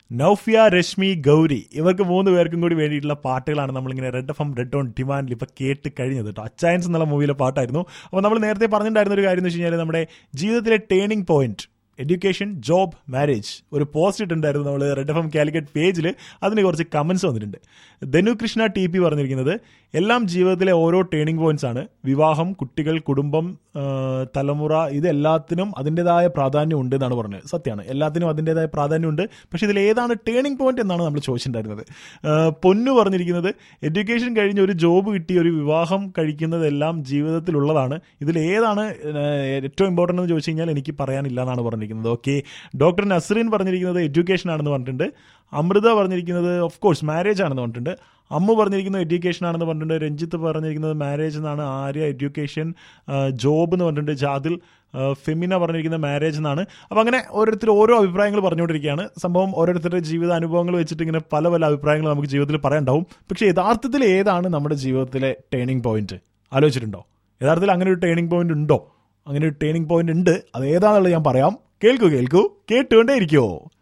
നൗഫിയ രശ്മി ഗൗരി ഇവർക്ക് മൂന്ന് പേർക്കും കൂടി വേണ്ടിയിട്ടുള്ള പാട്ടുകളാണ് നമ്മളിങ്ങനെ red F M red on ഡിമാൻഡിൽ ഇപ്പോൾ കേട്ട് കഴിഞ്ഞത് കേട്ടോ അച്ചയൻസ് എന്നുള്ള മൂവിയിലെ പാട്ടായിരുന്നു അപ്പോൾ നമ്മൾ നേരത്തെ പറഞ്ഞിട്ടുണ്ടായിരുന്ന ഒരു കാര്യം എന്ന് വെച്ച് കഴിഞ്ഞാൽ നമ്മുടെ ജീവിതത്തിലെ turning point education job marriage ഒരു പോസ്റ്റ് ഇട്ടുണ്ടായിരുന്നു നമ്മൾ റെഡ് എഫ് എം കാലിക്കറ്റ് പേജിൽ അതിന് കുറച്ച് കമൻസ് വന്നിട്ടുണ്ട് ധനു കൃഷ്ണ ടി പി പറഞ്ഞിരിക്കുന്നത് എല്ലാം ജീവിതത്തിലെ ഓരോ ടേണിംഗ് പോയിന്റ്സ് ആണ് വിവാഹം കുട്ടികൾ കുടുംബം ആ, തലമുറ ഇതെല്ലാത്തിനും അതിൻ്റെതായ പ്രാധാന്യം ഉണ്ട് എന്നാണ് പറഞ്ഞത് സത്യമാണ് എല്ലാത്തിനും അതിൻ്റെതായ പ്രാധാന്യമുണ്ട് പക്ഷേ ഇതിൽ ഏതാണ് ടേണിംഗ് പോയിന്റ് എന്നാണ് നമ്മൾ ചോദിച്ചിട്ടുണ്ടായിരുന്നത് ആ, പൊന്നു പറഞ്ഞിരിക്കുന്നത് എഡ്യൂക്കേഷൻ കഴിഞ്ഞ് ഒരു ജോബ് കിട്ടി ഒരു വിവാഹം കഴിക്കുന്നതെല്ലാം ജീവിതത്തിലുള്ളതാണ് ഇതിൽ ഏതാണ് ആ, ഏറ്റവും ഇമ്പോർട്ടൻ്റ് എന്ന് ചോദിച്ചു കഴിഞ്ഞാൽ എനിക്ക് പറയാനില്ല എന്നാണ് പറഞ്ഞിരിക്കുന്നത് ഓക്കെ ഡോക്ടർ നസ്രീൻ പറഞ്ഞിരിക്കുന്നത് എഡ്യൂക്കേഷൻ ആണെന്ന് പറഞ്ഞിട്ടുണ്ട് അമൃത പറഞ്ഞിരിക്കുന്നത് ഓഫ് കോഴ്സ് മാരേജ് ആണെന്ന് പറഞ്ഞിട്ടുണ്ട് അമ്മു പറഞ്ഞിരിക്കുന്നത് എഡ്യൂക്കേഷൻ ആണെന്ന് പറഞ്ഞിട്ടുണ്ട് രഞ്ജിത്ത് പറഞ്ഞിരിക്കുന്നത് മാരേജ് എന്നാണ് ആര്യ എഡ്യൂക്കേഷൻ ജോബ് എന്ന് പറഞ്ഞിട്ടുണ്ട് ജാതിൽ ആ, ഫെമിന പറഞ്ഞിരിക്കുന്നത് മാരേജ് എന്നാണ് അപ്പോൾ അങ്ങനെ ഓരോരുത്തർ ഓരോ അഭിപ്രായങ്ങൾ പറഞ്ഞുകൊണ്ടിരിക്കുകയാണ് സംഭവം ഓരോരുത്തരുടെ ജീവിത അനുഭവങ്ങൾ വെച്ചിട്ട് ഇങ്ങനെ പല പല അഭിപ്രായങ്ങൾ നമുക്ക് ജീവിതത്തിൽ പറയാനുണ്ടാവും പക്ഷേ യഥാർത്ഥത്തിൽ ഏതാണ് നമ്മുടെ ജീവിതത്തിലെ ടേണിംഗ് പോയിന്റ് ആലോചിച്ചിട്ടുണ്ടോ യഥാർത്ഥത്തിൽ അങ്ങനെ ഒരു ടേണിംഗ് പോയിന്റ് ഉണ്ടോ അങ്ങനെ ഒരു ടേണിംഗ് പോയിന്റ് ഉണ്ട് അത് ഏതാണെന്നുള്ളത് ഞാൻ പറയാം കേൾക്കൂ കേൾക്കൂ കേട്ടുകൊണ്ടേ ഇരിക്കുമോ